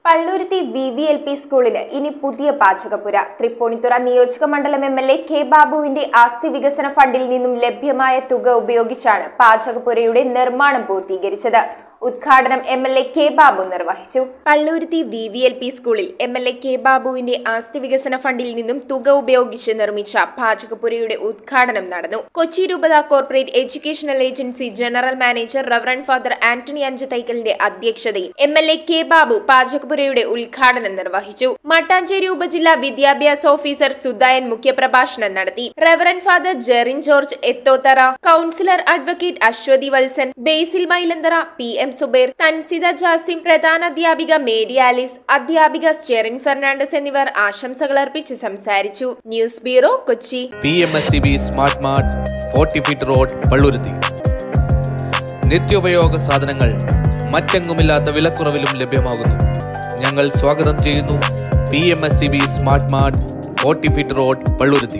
Palluruthy V V L P സ്കൂളിന് ഇനി പുതിയ പാചകപ്പുര തൃപ്പൂണിത്തുറ നിയോജക മണ്ഡലം എം എൽ എ കെ ബാബുവിന്റെ ആസ്തി വികസന ഫണ്ടിൽ നിന്നും ലഭ്യമായ തുക ഉപയോഗിച്ചാണ് പാചകപ്പുരയുടെ നിർമ്മാണം പൂർത്തീകരിച്ചത് ഉദ്ഘാടനം M L A K Babu നിർവഹിച്ചു Palluruthy V V L P സ്കൂളിൽ എം എൽ എ കെ ബാബുവിന്റെ ആസ്തി വികസന ഫണ്ടിൽ നിന്നും തുക ഉപയോഗിച്ച് നിർമ്മിച്ച പാചകപ്പുരയുടെ ഉദ്ഘാടനം നടന്നു കൊച്ചി രൂപത corporate educational agency general manager reverend father Antony അഞ്ചുതൈക്കലിന്റെ അധ്യക്ഷതയിൽ M L A K Babu പാചകപ്പുരയുടെ ഉദ്ഘാടനം നിർവഹിച്ചു മട്ടാഞ്ചേരി ഉപജില്ലാ വിദ്യാഭ്യാസ ഓഫീസർ സുധായൻ മുഖ്യപ്രഭാഷണം നടത്തി reverend father Jerin George Ethothara councillor advocate Aswathy Valsan Basil Mylanthara P M Subair Thansida Jasim പ്രധാന അധ്യാപിക മേരി ആലിസ് അധ്യാപിക സ്റ്റെറിൻ ഫെർണാണ്ടസ് എന്നിവർ ആശംസകൾ അർപ്പിച്ച് സംസാരിച്ചു news bureau Kochi P M S C B smart mart forty feet road Palluruthy നിത്യോപയോഗ സാധനങ്ങൾ മറ്റെങ്ങുമില്ലാത്ത വിലക്കുറവിലും ലഭ്യമാകുന്നു ഞങ്ങൾ സ്വാഗതം ചെയ്യുന്നു P M S C B smart mart forty feet road Palluruthy